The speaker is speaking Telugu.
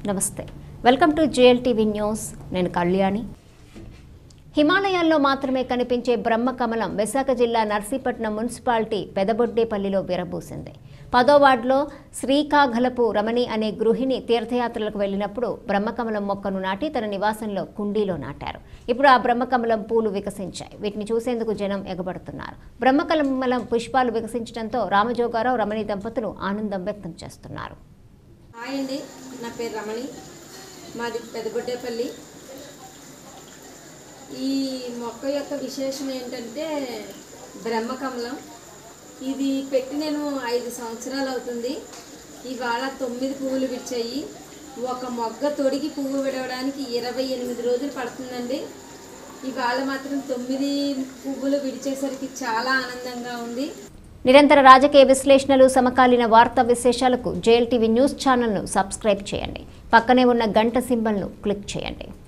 నమస్తే welcome to JL TV news నేను కళ్యాణి హిమాలయాల్లో మాత్రమే కనిపించే బ్రహ్మకమలం విశాఖ జిల్లా నర్సీపట్నం మున్సిపాలిటీ పెదబొడ్డేపల్లిలో విరబూసింది పదో వార్డులో శ్రీకాఘలపు రమణి అనే గృహిణి తీర్థయాత్రలకు వెళ్ళినప్పుడు బ్రహ్మకమలం మొక్కను నాటి తన నివాసంలో కుండీలో నాటారు ఇప్పుడు ఆ బ్రహ్మకమలం పూలు వికసించాయి వీటిని చూసేందుకు జనం ఎగబడుతున్నారు బ్రహ్మకమలం పుష్పాలు వికసించడంతో రామజోగారావు రమణి దంపతులు ఆనందం వ్యక్తం చేస్తున్నారు హాయ్ అండి నా పేరు రమణి మాది పెదగొడ్డేపల్లి ఈ మొక్క యొక్క విశేషం ఏంటంటే బ్రహ్మకమలం ఇది పెట్టి నేను ఐదు సంవత్సరాలు అవుతుంది ఇవాళ తొమ్మిది పువ్వులు విడిచాయి ఒక మొగ్గ తొడిగి పువ్వు విడవడానికి ఇరవై ఎనిమిది రోజులు పడుతుందండి ఇవాళ మాత్రం తొమ్మిది పువ్వులు విడిచేసరికి చాలా ఆనందంగా ఉంది నిరంతర రాజకీయ విశ్లేషణలు సమకాలీన వార్తా విశేషాలకు జేఎల్ టీవీ న్యూస్ ఛానల్ను సబ్స్క్రైబ్ చేయండి పక్కనే ఉన్న గంట సింబల్ను క్లిక్ చేయండి